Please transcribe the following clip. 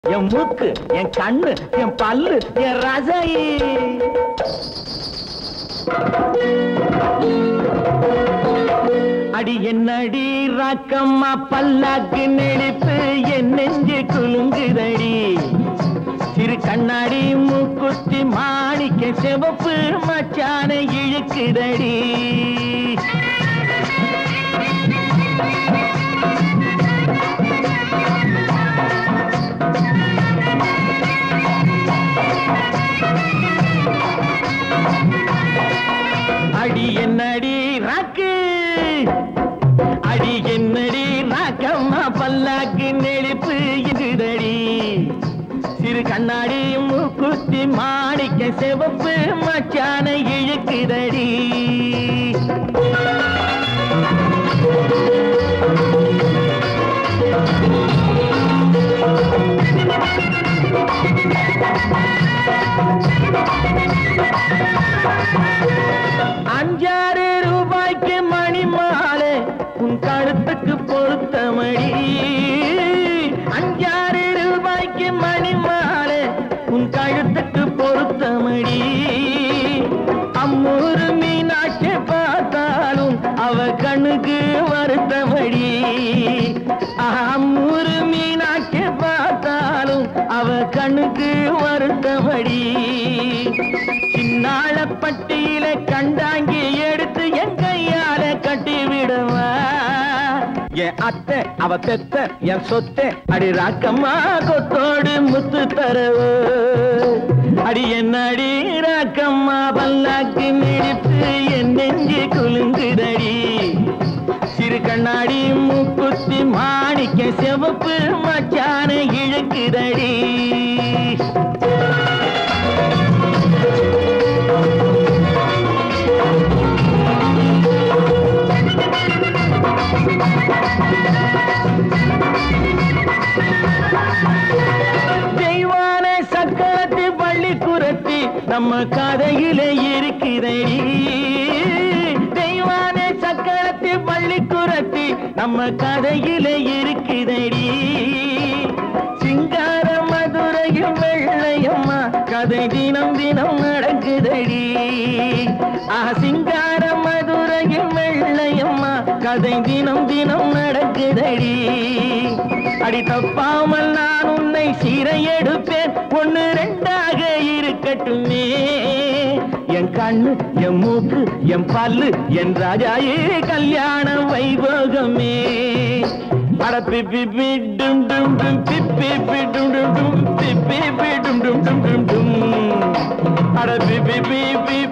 என் மூக்கு என் கண்ணு என் பல்லு என் ரசை அடி என்னடி ராக்கம்மா பல்லாக்கு நெளிப்பு என் நெஞ்சு குலுங்குதடி சிறு கண்ணாடி மூக்குத்தி மாணிக்க சிவப்பு மச்சான இழுக்குதடி அடி என்னடி ராக்கு அடி என்னடி ராக்கம்மா பல்லாக்கு நெளிப்பு இதுதடி சிறு கண்ணாடி மூக்குத்தி மாணிக்க சிவப்பு மச்சான இழுக்குதடி அஞ்சாறு ரூபாய்க்கு மணி மாலை உன் கழுத்துக்கு பொருத்தமடி அஞ்சாறு ரூபாய்க்கு மணி மாலை உன் கழுத்துக்கு பொருத்தமடி அம்மூரு மீனாட்சி பார்த்தாலும் அவ கண்ணுக்கு வருத்தமடி அம்மூரு மீனாட்சி பார்த்தாலும் அவ கண்ணுக்கு வருத்தமடி சின்னாள பட்டியில கண்டாங்கி எடுத்து என் கையால கட்டி விடுவா என் அத்தை அவ பெத்த என் சொத்தை அடி ராக்கம்மா கொத்தோடு முத்து தரவு அடி என்ன அடி ராக்கம்மா பல்லாக்கு மிடிப்பு என் நெஞ்சு குலுங்குதடி சிறு கண்ணாடி மூக்குத்தி மாணிக்க சிவப்பு மச்சான இழுக்குதடி தெய்வான சக்கரத்து பள்ளி குரத்தி நம்ம கதையிலே இருக்கிறடி தெய்வான சக்கரத்து பள்ளி குரத்தி நம்ம கதையிலே இருக்கிறடி சிங்கார மதுரையும் வெள்ளையம்மா கதை தினம் தினம் நடக்குதடி ஆ சிங்கார மதுரையும் வெள்ளையம்மா கதை தினம் தினம் நடக்குதடி அடி தப்பாமல் நான் உன்னை சீரை எடுப்பேன் ஒன்னு ரெண்டாக இருக்கட்டுமே என் கண்ணு என் மூக்கு என் பல்லு என் ராஜாயே கல்யாண வைபோகமே அட பிப்பி பி டும் டும் டும் பிப்பி பி டும் டும் டும் பிப்பி பி டும் டும் டும் டும் டும் அட பிப்பி பி பி